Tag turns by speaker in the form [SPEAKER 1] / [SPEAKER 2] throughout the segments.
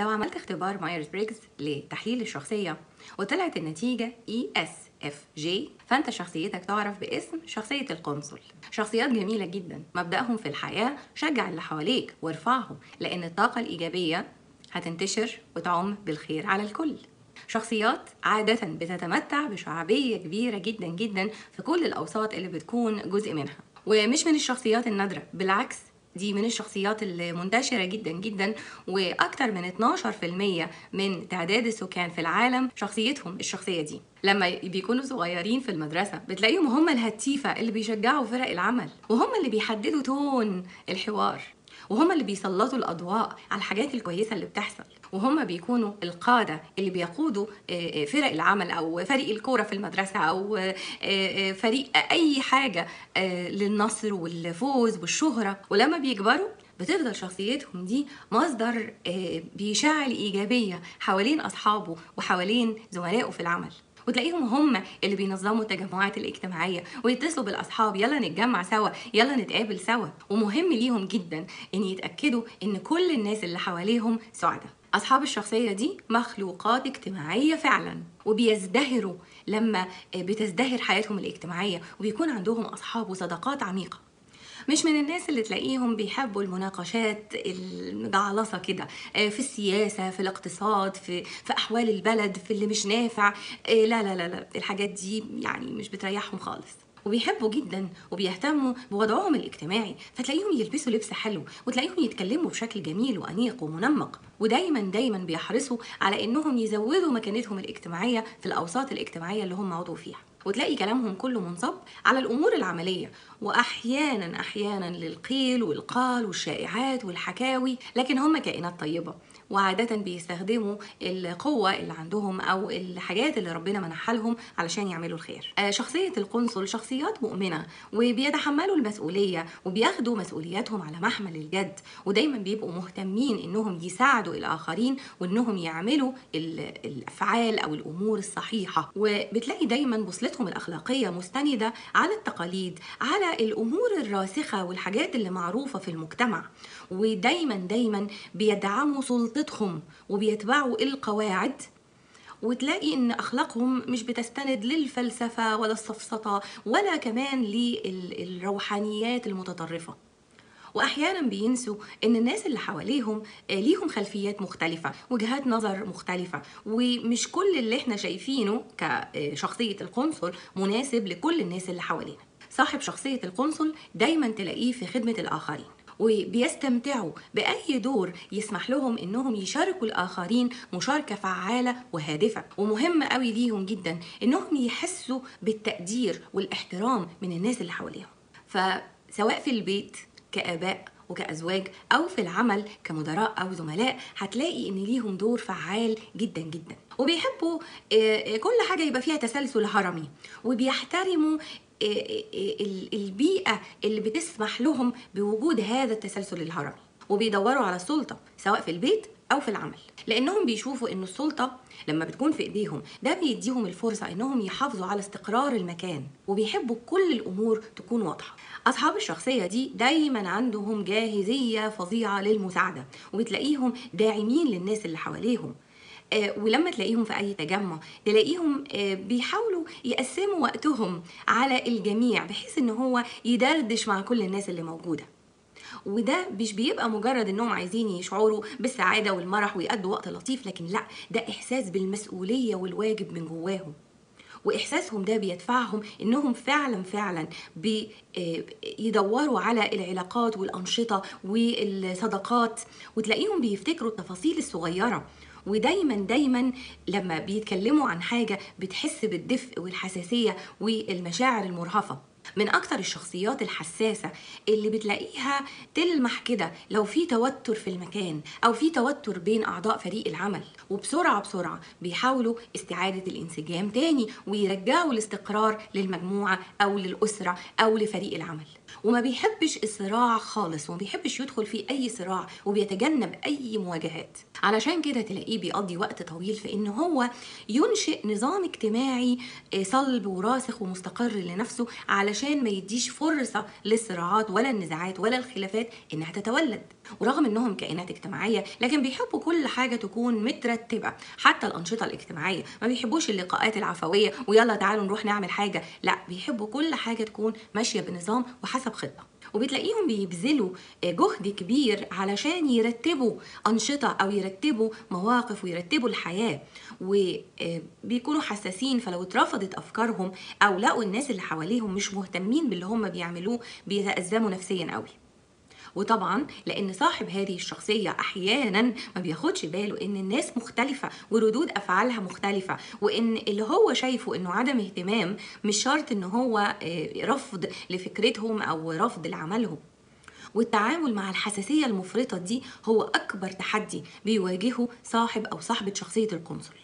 [SPEAKER 1] لو عملت اختبار مايرز بريجز لتحليل الشخصية وطلعت النتيجة ESFJ فأنت شخصيتك تعرف باسم شخصية القنصل شخصيات جميلة جدا مبدأهم في الحياة شجع اللي حواليك وارفعهم لأن الطاقة الإيجابية هتنتشر وتعم بالخير على الكل شخصيات عادة بتتمتع بشعبية كبيرة جدا جدا في كل الأوساط اللي بتكون جزء منها ومش من الشخصيات النادرة بالعكس دي من الشخصيات المنتشرة جدا جدا وأكتر من 12% من تعداد السكان في العالم شخصيتهم الشخصية دي لما بيكونوا صغيرين في المدرسة بتلاقيهم هم الهتيفة اللي بيشجعوا فرق العمل وهم اللي بيحددوا تون الحوار وهم اللي بيسلطوا الأضواء على الحاجات الكويسة اللي بتحصل وهم بيكونوا القادة اللي بيقودوا فرق العمل أو فريق الكورة في المدرسة أو فريق أي حاجة للنصر والفوز والشهرة ولما بيكبروا بتفضل شخصيتهم دي مصدر بيشعل إيجابية حوالين أصحابه وحوالين زملائه في العمل وتلاقيهم هم اللي بينظموا التجمعات الاجتماعيه ويتصلوا بالاصحاب يلا نتجمع سوا يلا نتقابل سوا ومهم ليهم جدا ان يتاكدوا ان كل الناس اللي حواليهم سعداء اصحاب الشخصيه دي مخلوقات اجتماعيه فعلا وبيزدهروا لما بتزدهر حياتهم الاجتماعيه وبيكون عندهم اصحاب وصداقات عميقه مش من الناس اللي تلاقيهم بيحبوا المناقشات المجعلصه كده في السياسه في الاقتصاد في في احوال البلد في اللي مش نافع لا لا لا لا الحاجات دي يعني مش بتريحهم خالص وبيحبوا جدا وبيهتموا بوضعهم الاجتماعي فتلاقيهم يلبسوا لبس حلو وتلاقيهم يتكلموا بشكل جميل وانيق ومنمق ودايما دايما بيحرصوا على انهم يزودوا مكانتهم الاجتماعيه في الاوساط الاجتماعيه اللي هم عضو فيها وتلاقي كلامهم كله منصب على الامور العمليه واحيانا احيانا للقيل والقال والشائعات والحكاوي لكن هم كائنات طيبه وعادة بيستخدموا القوة اللي عندهم أو الحاجات اللي ربنا منحها لهم علشان يعملوا الخير. شخصية القنصل شخصيات مؤمنة وبيتحملوا المسؤولية وبياخدوا مسؤولياتهم على محمل الجد ودايما بيبقوا مهتمين إنهم يساعدوا الآخرين وإنهم يعملوا الأفعال أو الأمور الصحيحة وبتلاقي دايما بوصلتهم الأخلاقية مستندة على التقاليد على الأمور الراسخة والحاجات اللي معروفة في المجتمع ودايما دايما بيدعموا سلطة سلطتهم وبيتبعوا القواعد وتلاقي ان اخلاقهم مش بتستند للفلسفه ولا السفسطه ولا كمان للروحانيات المتطرفه واحيانا بينسوا ان الناس اللي حواليهم ليهم خلفيات مختلفه وجهات نظر مختلفه ومش كل اللي احنا شايفينه كشخصيه القنصل مناسب لكل الناس اللي حوالينا صاحب شخصيه القنصل دايما تلاقيه في خدمه الاخرين وبيستمتعوا بأي دور يسمح لهم إنهم يشاركوا الآخرين مشاركة فعالة وهادفة ومهم قوي ليهم جدا إنهم يحسوا بالتقدير والاحترام من الناس اللي حواليهم فسواء في البيت كآباء وكأزواج أو في العمل كمدراء أو زملاء هتلاقي إن ليهم دور فعال جدا جدا وبيحبوا كل حاجة يبقى فيها تسلسل هرمي وبيحترموا البيئة اللي بتسمح لهم بوجود هذا التسلسل الهرمي وبيدوروا على السلطة سواء في البيت أو في العمل لأنهم بيشوفوا إن السلطة لما بتكون في إيديهم ده بيديهم الفرصة إنهم يحافظوا على استقرار المكان وبيحبوا كل الأمور تكون واضحة أصحاب الشخصية دي دايما عندهم جاهزية فظيعة للمساعدة وبتلاقيهم داعمين للناس اللي حواليهم ولما تلاقيهم في اي تجمع تلاقيهم بيحاولوا يقسموا وقتهم على الجميع بحيث ان هو يدردش مع كل الناس اللي موجوده وده مش بيبقى مجرد انهم عايزين يشعروا بالسعاده والمرح ويقضوا وقت لطيف لكن لا ده احساس بالمسؤوليه والواجب من جواهم واحساسهم ده بيدفعهم انهم فعلا فعلا بيدوروا على العلاقات والانشطه والصداقات وتلاقيهم بيفتكروا التفاصيل الصغيره ودايما دايما لما بيتكلموا عن حاجة بتحس بالدفء والحساسية والمشاعر المرهفة من أكتر الشخصيات الحساسة اللي بتلاقيها تلمح كده لو في توتر في المكان أو في توتر بين أعضاء فريق العمل وبسرعة بسرعة بيحاولوا استعادة الانسجام تاني ويرجعوا الاستقرار للمجموعة أو للأسرة أو لفريق العمل وما بيحبش الصراع خالص وما بيحبش يدخل في اي صراع وبيتجنب اي مواجهات علشان كده تلاقيه بيقضي وقت طويل في ان هو ينشئ نظام اجتماعي آه، صلب وراسخ ومستقر لنفسه علشان ما يديش فرصه للصراعات ولا النزاعات ولا الخلافات انها تتولد ورغم انهم كائنات اجتماعيه لكن بيحبوا كل حاجه تكون مترتبه حتى الانشطه الاجتماعيه ما بيحبوش اللقاءات العفويه ويلا تعالوا نروح نعمل حاجه لا بيحبوا كل حاجه تكون ماشيه بنظام وحسب خطه وبتلاقيهم بيبذلوا جهد كبير علشان يرتبوا أنشطة أو يرتبوا مواقف ويرتبوا الحياة وبيكونوا حساسين فلو اترفضت أفكارهم أو لقوا الناس اللي حواليهم مش مهتمين باللي هم بيعملوه بيتأزموا نفسيا قوي وطبعا لان صاحب هذه الشخصيه احيانا ما بياخدش باله ان الناس مختلفه وردود افعالها مختلفه وان اللي هو شايفه انه عدم اهتمام مش شرط ان هو آه، رفض لفكرتهم او رفض لعملهم والتعامل مع الحساسيه المفرطه دي هو اكبر تحدي بيواجهه صاحب او صاحبه شخصيه القنصل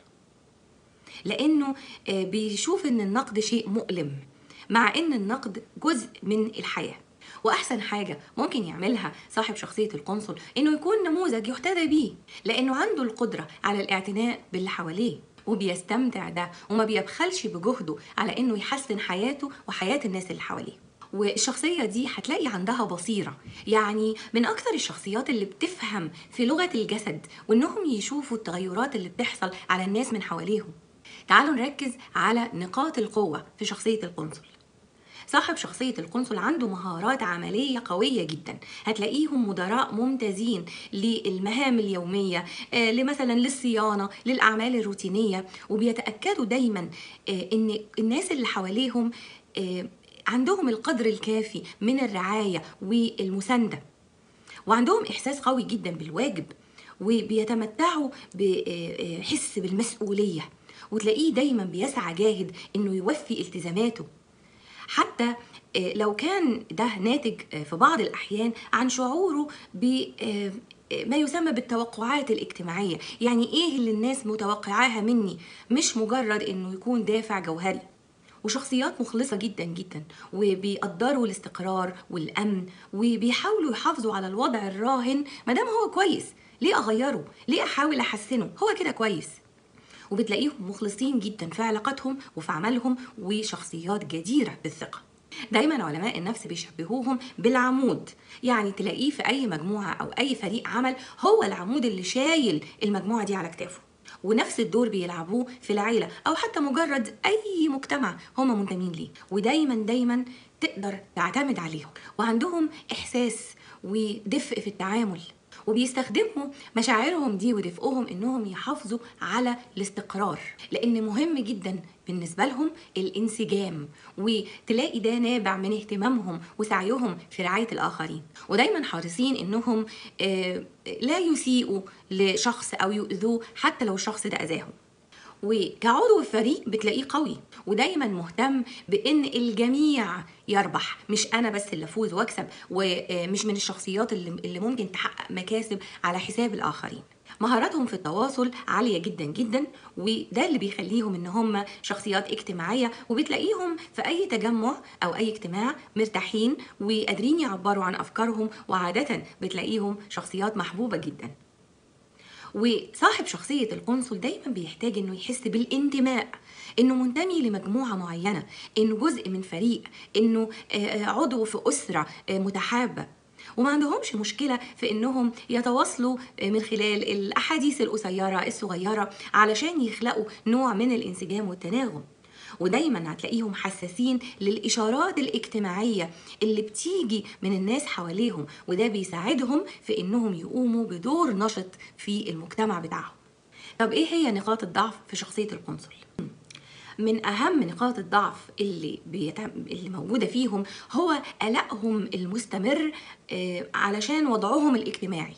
[SPEAKER 1] لانه آه، بيشوف ان النقد شيء مؤلم مع ان النقد جزء من الحياه واحسن حاجه ممكن يعملها صاحب شخصيه القنصل انه يكون نموذج يحتذى بيه لانه عنده القدره على الاعتناء باللي حواليه وبيستمتع ده وما بيبخلش بجهده على انه يحسن حياته وحياه الناس اللي حواليه والشخصية دي هتلاقي عندها بصيرة يعني من أكثر الشخصيات اللي بتفهم في لغة الجسد وإنهم يشوفوا التغيرات اللي بتحصل على الناس من حواليهم تعالوا نركز على نقاط القوة في شخصية القنصل صاحب شخصية القنصل عنده مهارات عملية قوية جدا هتلاقيهم مدراء ممتازين للمهام اليومية آه، لمثلا للصيانة للأعمال الروتينية وبيتأكدوا دايما آه، ان الناس اللي حواليهم آه، عندهم القدر الكافي من الرعاية والمساندة وعندهم إحساس قوي جدا بالواجب وبيتمتعوا بحس بالمسؤولية وتلاقيه دايما بيسعى جاهد انه يوفي التزاماته حتى آه، لو كان ده ناتج آه، في بعض الأحيان عن شعوره ب آه، ما يسمى بالتوقعات الاجتماعية يعني ايه اللي الناس متوقعاها مني مش مجرد انه يكون دافع جوهري وشخصيات مخلصة جدا جدا وبيقدروا الاستقرار والأمن وبيحاولوا يحافظوا على الوضع الراهن ما دام هو كويس ليه أغيره؟ ليه أحاول أحسنه؟ هو كده كويس وبتلاقيهم مخلصين جدا في علاقاتهم وفي عملهم وشخصيات جديرة بالثقة دايما علماء النفس بيشبهوهم بالعمود يعني تلاقيه في اي مجموعه او اي فريق عمل هو العمود اللي شايل المجموعه دي على كتافه ونفس الدور بيلعبوه في العيله او حتى مجرد اي مجتمع هم منتمين ليه ودايما دايما تقدر تعتمد عليهم وعندهم احساس ودفء في التعامل وبيستخدموا مشاعرهم دي ودفئهم انهم يحافظوا على الاستقرار لان مهم جدا بالنسبه لهم الانسجام وتلاقي ده نابع من اهتمامهم وسعيهم في رعايه الاخرين ودايما حريصين انهم آه، لا يسيئوا لشخص او يؤذوه حتى لو الشخص ده اذاهم وكعضو فريق بتلاقيه قوي ودايما مهتم بان الجميع يربح مش انا بس اللي افوز واكسب ومش من الشخصيات اللي, اللي ممكن تحقق مكاسب على حساب الاخرين مهاراتهم في التواصل عالية جدا جدا وده اللي بيخليهم ان هم شخصيات اجتماعية وبتلاقيهم في اي تجمع او اي اجتماع مرتاحين وقادرين يعبروا عن افكارهم وعادة بتلاقيهم شخصيات محبوبة جدا وصاحب شخصية القنصل دايما بيحتاج انه يحس بالانتماء انه منتمي لمجموعة معينة انه جزء من فريق انه آه، آه، عضو في أسرة آه، متحابة وما عندهمش مشكلة في انهم يتواصلوا من خلال الاحاديث القصيرة الصغيرة علشان يخلقوا نوع من الانسجام والتناغم ودايما هتلاقيهم حساسين للإشارات الاجتماعية اللي بتيجي من الناس حواليهم وده بيساعدهم في إنهم يقوموا بدور نشط في المجتمع بتاعهم طب إيه هي نقاط الضعف في شخصية القنصل؟ من اهم نقاط الضعف اللي بيتم اللي موجوده فيهم هو قلقهم المستمر آه، علشان وضعهم الاجتماعي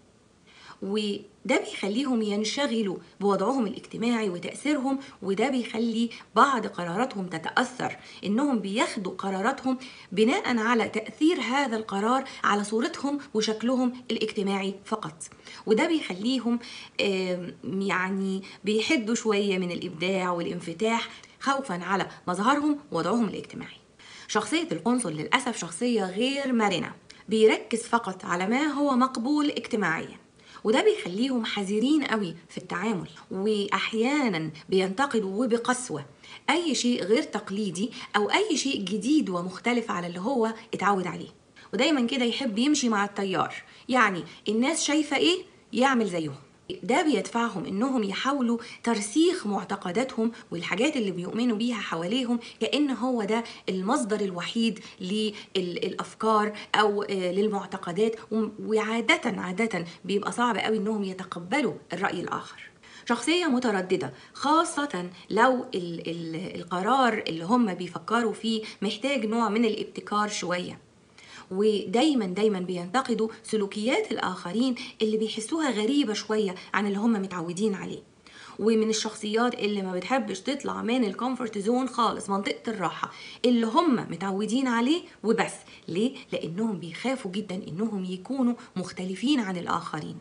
[SPEAKER 1] وده بيخليهم ينشغلوا بوضعهم الاجتماعي وتأثيرهم وده بيخلي بعض قراراتهم تتأثر إنهم بياخدوا قراراتهم بناء على تأثير هذا القرار على صورتهم وشكلهم الاجتماعي فقط وده بيخليهم يعني بيحدوا شوية من الإبداع والانفتاح خوفا على مظهرهم ووضعهم الاجتماعي شخصية القنصل للأسف شخصية غير مرنة بيركز فقط على ما هو مقبول اجتماعيا وده بيخليهم حذرين قوي في التعامل واحيانا بينتقدوا وبقسوه اي شيء غير تقليدي او اي شيء جديد ومختلف على اللي هو اتعود عليه ودايما كده يحب يمشي مع التيار يعني الناس شايفه ايه يعمل زيهم ده بيدفعهم انهم يحاولوا ترسيخ معتقداتهم والحاجات اللي بيؤمنوا بيها حواليهم كان هو ده المصدر الوحيد للافكار او للمعتقدات وعاده عاده بيبقى صعب قوي انهم يتقبلوا الراي الاخر شخصية مترددة خاصة لو ال ال القرار اللي هم بيفكروا فيه محتاج نوع من الابتكار شوية ودايما دايما بينتقدوا سلوكيات الاخرين اللي بيحسوها غريبه شويه عن اللي هم متعودين عليه ومن الشخصيات اللي ما بتحبش تطلع من الكومفورت زون خالص منطقه الراحه اللي هم متعودين عليه وبس ليه لانهم بيخافوا جدا انهم يكونوا مختلفين عن الاخرين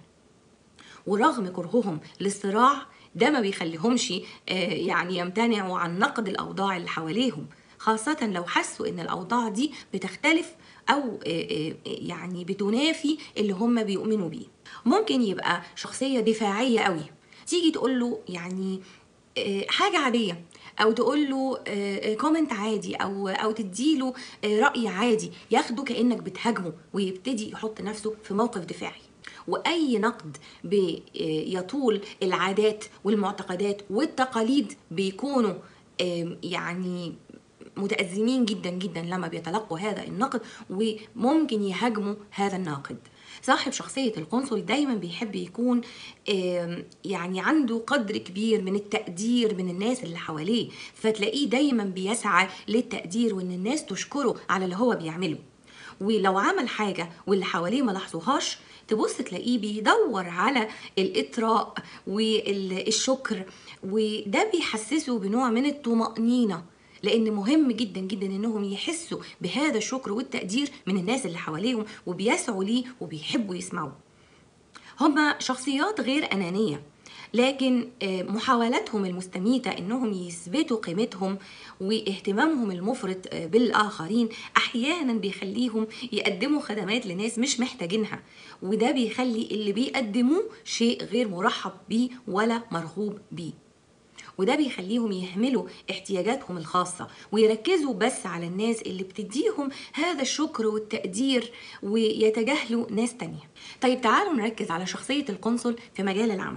[SPEAKER 1] ورغم كرههم للصراع ده ما بيخليهمش يعني يمتنعوا عن نقد الاوضاع اللي حواليهم خاصة لو حسوا ان الاوضاع دي بتختلف او يعني بتنافي اللي هم بيؤمنوا بيه ممكن يبقى شخصيه دفاعيه قوي تيجي تقول له يعني حاجه عاديه او تقول له كومنت عادي او او تديله راي عادي ياخده كانك بتهاجمه ويبتدي يحط نفسه في موقف دفاعي واي نقد بيطول العادات والمعتقدات والتقاليد بيكونوا يعني متأزمين جدا جدا لما بيتلقوا هذا النقد وممكن يهاجموا هذا الناقد صاحب شخصية القنصل دايما بيحب يكون يعني عنده قدر كبير من التقدير من الناس اللي حواليه فتلاقيه دايما بيسعى للتقدير وان الناس تشكره على اللي هو بيعمله ولو عمل حاجة واللي حواليه ما لاحظوهاش تبص تلاقيه بيدور على الإطراء والشكر وده بيحسسه بنوع من الطمأنينة لان مهم جدا جدا انهم يحسوا بهذا الشكر والتقدير من الناس اللي حواليهم وبيسعوا ليه وبيحبوا يسمعوا هما شخصيات غير انانيه لكن محاولاتهم المستميتة انهم يثبتوا قيمتهم واهتمامهم المفرط بالاخرين احيانا بيخليهم يقدموا خدمات لناس مش محتاجينها وده بيخلي اللي بيقدموه شيء غير مرحب بيه ولا مرغوب بيه وده بيخليهم يهملوا احتياجاتهم الخاصة ويركزوا بس على الناس اللي بتديهم هذا الشكر والتقدير ويتجاهلوا ناس تانية طيب تعالوا نركز على شخصية القنصل في مجال العمل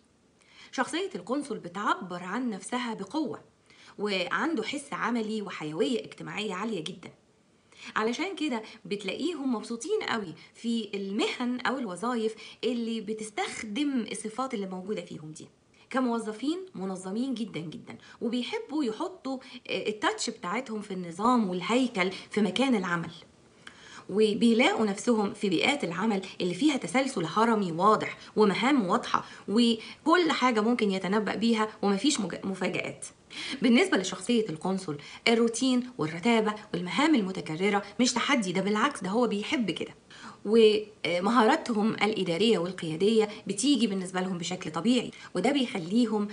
[SPEAKER 1] شخصية القنصل بتعبر عن نفسها بقوة وعنده حس عملي وحيوية اجتماعية عالية جدا علشان كده بتلاقيهم مبسوطين قوي في المهن او الوظائف اللي بتستخدم الصفات اللي موجوده فيهم دي كموظفين منظمين جدا جدا وبيحبوا يحطوا التاتش بتاعتهم في النظام والهيكل في مكان العمل وبيلاقوا نفسهم في بيئات العمل اللي فيها تسلسل هرمي واضح ومهام واضحه وكل حاجه ممكن يتنبأ بيها ومفيش مفاجآت بالنسبة لشخصية القنصل الروتين والرتابة والمهام المتكررة مش تحدي ده بالعكس ده هو بيحب كده ومهاراتهم الإدارية والقيادية بتيجي بالنسبة لهم بشكل طبيعي وده بيخليهم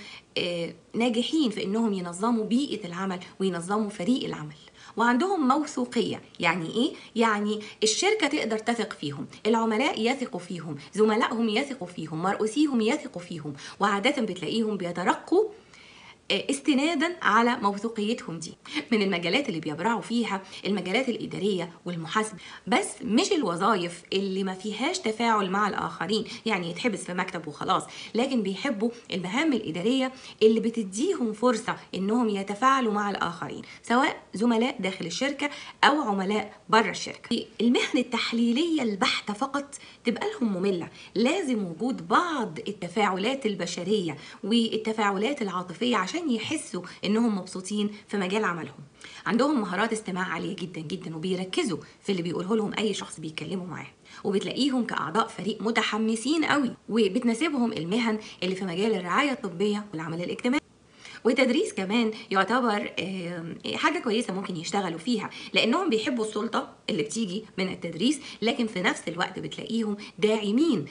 [SPEAKER 1] ناجحين في إنهم ينظموا بيئة العمل وينظموا فريق العمل وعندهم موثوقية يعني إيه؟ يعني الشركة تقدر تثق فيهم العملاء يثقوا فيهم زملائهم يثقوا فيهم مرؤوسيهم يثقوا فيهم وعادة بتلاقيهم بيترقوا استنادا على موثوقيتهم دي من المجالات اللي بيبرعوا فيها المجالات الإدارية والمحاسبة بس مش الوظائف اللي ما فيهاش تفاعل مع الآخرين يعني يتحبس في مكتب وخلاص لكن بيحبوا المهام الإدارية اللي بتديهم فرصة إنهم يتفاعلوا مع الآخرين سواء زملاء داخل الشركة أو عملاء بره الشركة المهن التحليلية البحتة فقط تبقى لهم مملة لازم وجود بعض التفاعلات البشرية والتفاعلات العاطفية عشان يحسوا انهم مبسوطين في مجال عملهم عندهم مهارات استماع عالية جدا جدا وبيركزوا في اللي بيقوله لهم اي شخص بيتكلموا معاه وبتلاقيهم كأعضاء فريق متحمسين قوي وبتناسبهم المهن اللي في مجال الرعاية الطبية والعمل الاجتماعي والتدريس كمان يعتبر حاجه كويسه ممكن يشتغلوا فيها لانهم بيحبوا السلطه اللي بتيجي من التدريس لكن في نفس الوقت بتلاقيهم داعمين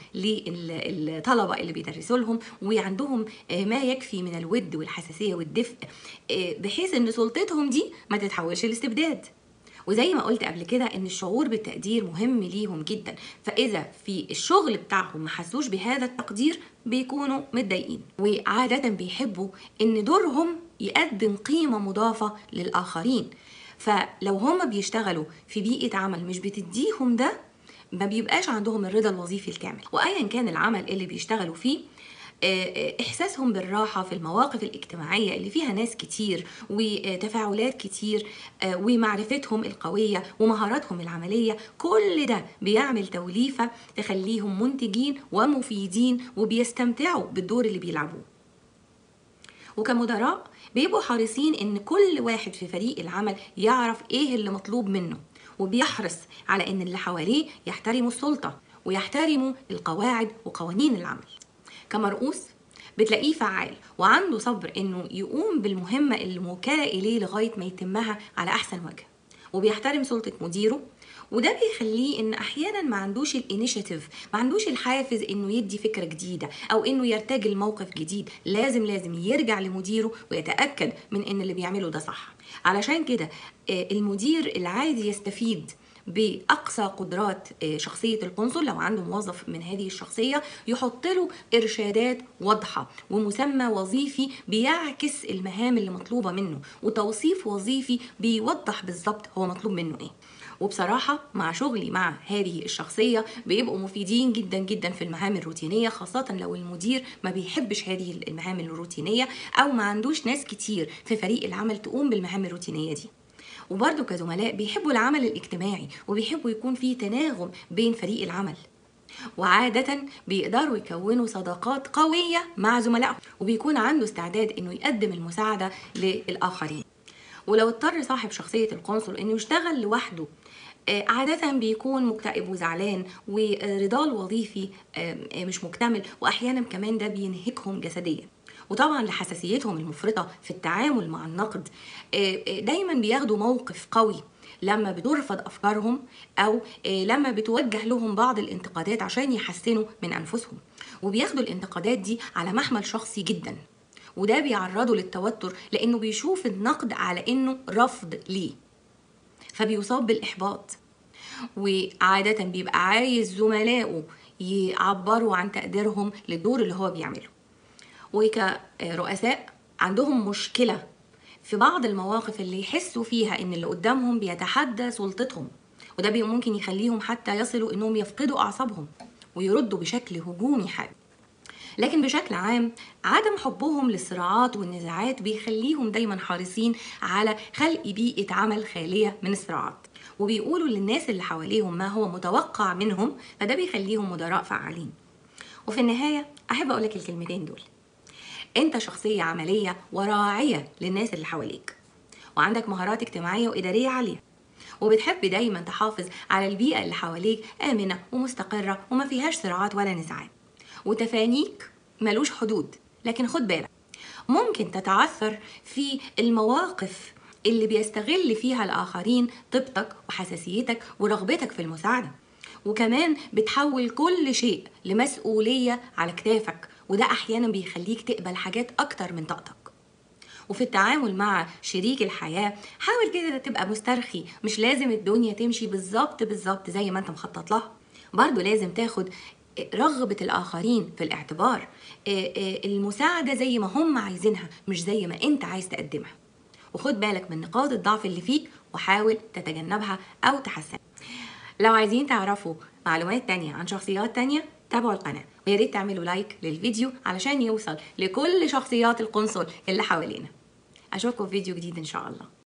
[SPEAKER 1] للطلبه اللي بيدرسوا لهم وعندهم ما يكفي من الود والحساسيه والدفء بحيث ان سلطتهم دي ما تتحولش لاستبداد وزي ما قلت قبل كده ان الشعور بالتقدير مهم ليهم جدا فاذا في الشغل بتاعهم ما حسوش بهذا التقدير بيكونوا متضايقين وعاده بيحبوا ان دورهم يقدم قيمه مضافه للاخرين فلو هم بيشتغلوا في بيئه عمل مش بتديهم ده ما بيبقاش عندهم الرضا الوظيفي الكامل وايا كان العمل اللي بيشتغلوا فيه احساسهم بالراحه في المواقف الاجتماعيه اللي فيها ناس كتير وتفاعلات كتير ومعرفتهم القويه ومهاراتهم العمليه كل ده بيعمل توليفه تخليهم منتجين ومفيدين وبيستمتعوا بالدور اللي بيلعبوه وكمدراء بيبقوا حريصين ان كل واحد في فريق العمل يعرف ايه اللي مطلوب منه وبيحرص على ان اللي حواليه يحترموا السلطه ويحترموا القواعد وقوانين العمل كمرؤوس بتلاقيه فعال وعنده صبر انه يقوم بالمهمه اللي موكله اليه لغايه ما يتمها على احسن وجه وبيحترم سلطه مديره وده بيخليه ان احيانا ما عندوش الانيشيتيف ما عندوش الحافز انه يدي فكره جديده او انه يرتجل موقف جديد لازم لازم يرجع لمديره ويتاكد من ان اللي بيعمله ده صح علشان كده المدير العادي يستفيد باقصى قدرات شخصيه القنصل لو عنده موظف من هذه الشخصيه يحط له ارشادات واضحه ومسمى وظيفي بيعكس المهام اللي مطلوبه منه وتوصيف وظيفي بيوضح بالظبط هو مطلوب منه ايه وبصراحة مع شغلي مع هذه الشخصية بيبقوا مفيدين جدا جدا في المهام الروتينية خاصة لو المدير ما بيحبش هذه المهام الروتينية أو ما عندوش ناس كتير في فريق العمل تقوم بالمهام الروتينية دي وبرضه كزملاء بيحبوا العمل الاجتماعي وبيحبوا يكون في تناغم بين فريق العمل وعادة بيقدروا يكونوا صداقات قوية مع زملائهم وبيكون عنده استعداد انه يقدم المساعدة للآخرين ولو اضطر صاحب شخصية القنصل انه يشتغل لوحده عادة بيكون مكتئب وزعلان ورضاه الوظيفي مش مكتمل وأحيانا كمان ده بينهكهم جسديا وطبعا لحساسيتهم المفرطة في التعامل مع النقد دايما بياخدوا موقف قوي لما بترفض أفكارهم أو لما بتوجه لهم بعض الانتقادات عشان يحسنوا من أنفسهم وبياخدوا الانتقادات دي على محمل شخصي جدا وده بيعرضه للتوتر لأنه بيشوف النقد على إنه رفض ليه فبيصاب بالإحباط وعادة بيبقى عايز زملائه يعبروا عن تقديرهم للدور اللي هو بيعمله وكرؤساء عندهم مشكلة في بعض المواقف اللي يحسوا فيها ان اللي قدامهم بيتحدى سلطتهم وده ممكن يخليهم حتى يصلوا انهم يفقدوا اعصابهم ويردوا بشكل هجومي حاد لكن بشكل عام عدم حبهم للصراعات والنزاعات بيخليهم دايما حريصين على خلق بيئة عمل خالية من الصراعات وبيقولوا للناس اللي حواليهم ما هو متوقع منهم فده بيخليهم مدراء فعالين وفي النهاية أحب أقولك الكلمتين دول أنت شخصية عملية وراعية للناس اللي حواليك وعندك مهارات اجتماعية وإدارية عالية وبتحب دايما تحافظ على البيئة اللي حواليك آمنة ومستقرة وما فيهاش صراعات ولا نزاعات وتفانيك ملوش حدود لكن خد بالك ممكن تتعثر في المواقف اللي بيستغل فيها الآخرين طيبتك وحساسيتك ورغبتك في المساعدة وكمان بتحول كل شيء لمسؤولية على كتافك وده أحيانا بيخليك تقبل حاجات أكتر من طاقتك وفي التعامل مع شريك الحياة حاول كده تبقى مسترخي مش لازم الدنيا تمشي بالظبط بالظبط زي ما انت مخطط لها برضه لازم تاخد رغبة الآخرين في الاعتبار المساعدة زي ما هم عايزينها مش زي ما انت عايز تقدمها وخد بالك من نقاط الضعف اللي فيك وحاول تتجنبها أو تحسنها لو عايزين تعرفوا معلومات تانية عن شخصيات تانية تابعوا القناة ويا ريت تعملوا لايك للفيديو علشان يوصل لكل شخصيات القنصل اللي حوالينا أشوفكم في فيديو جديد إن شاء الله